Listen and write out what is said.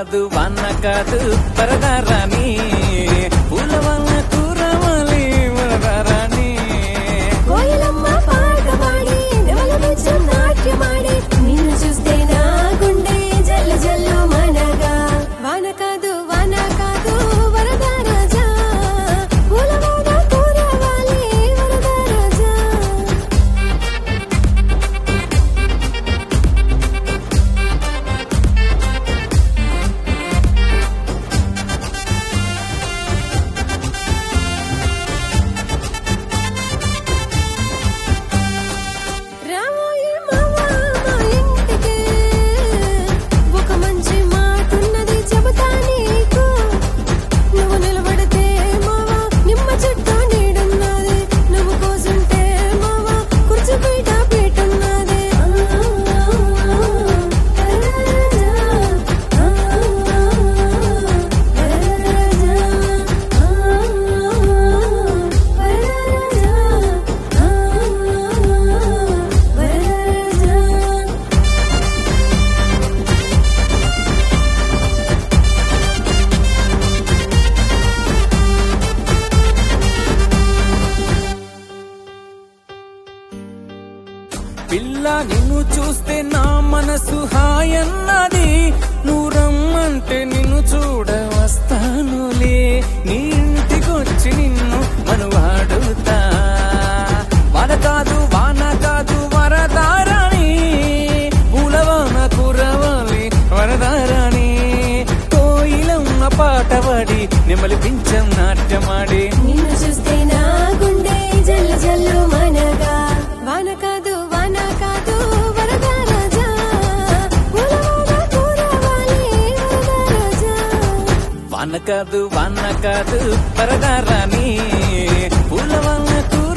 కాదు వాన కాదు పరదారాని పూల వల్ల కూరవాలి వరదారాని కోయిలమ్మ పాట పాడి నెమలి బెచ్చం నాట్యమాడి నిన్ను చూస్తే నా గుండె జల్లు జల్లు మనగా వాన కాదు వాన కాదు వరద రాజా పూలవాన కూరవాలి వరద రాజా రామోయే మావా మా ఇంటికి ఒక మంచి మాటున్నది చెబుతా నీకు నువ్వు నిలబడితే మావా నిమ్మ చెట్టు నీడున్నది నువ్వు కోసుంటే మావా కుర్చీ పీట పీటున్నది పిల్ల నిన్ను చూస్తే నా మనసు హాయన్నది నువ్వు రమ్మంటే నిన్ను చూడ వస్తానులే నీ ఇంటికొచ్చి నిన్ను మనువాడుతా వాన కాదు వాన కాదు వరదారాని పూలవాన కురవాలి వరదారాని కోయిలమ్మ పాట పాడి నెమలి పించం నాట్యమాడి నిన్ను చూస్తే నా గుండె జల్లు జల్లు మనగా వాన కాదు వాన కాదు వరద రాజా పూలవాన కూరవాలి వరద రాజా వాన కాదు వాన కాదు పరదారాని పూల వల్ల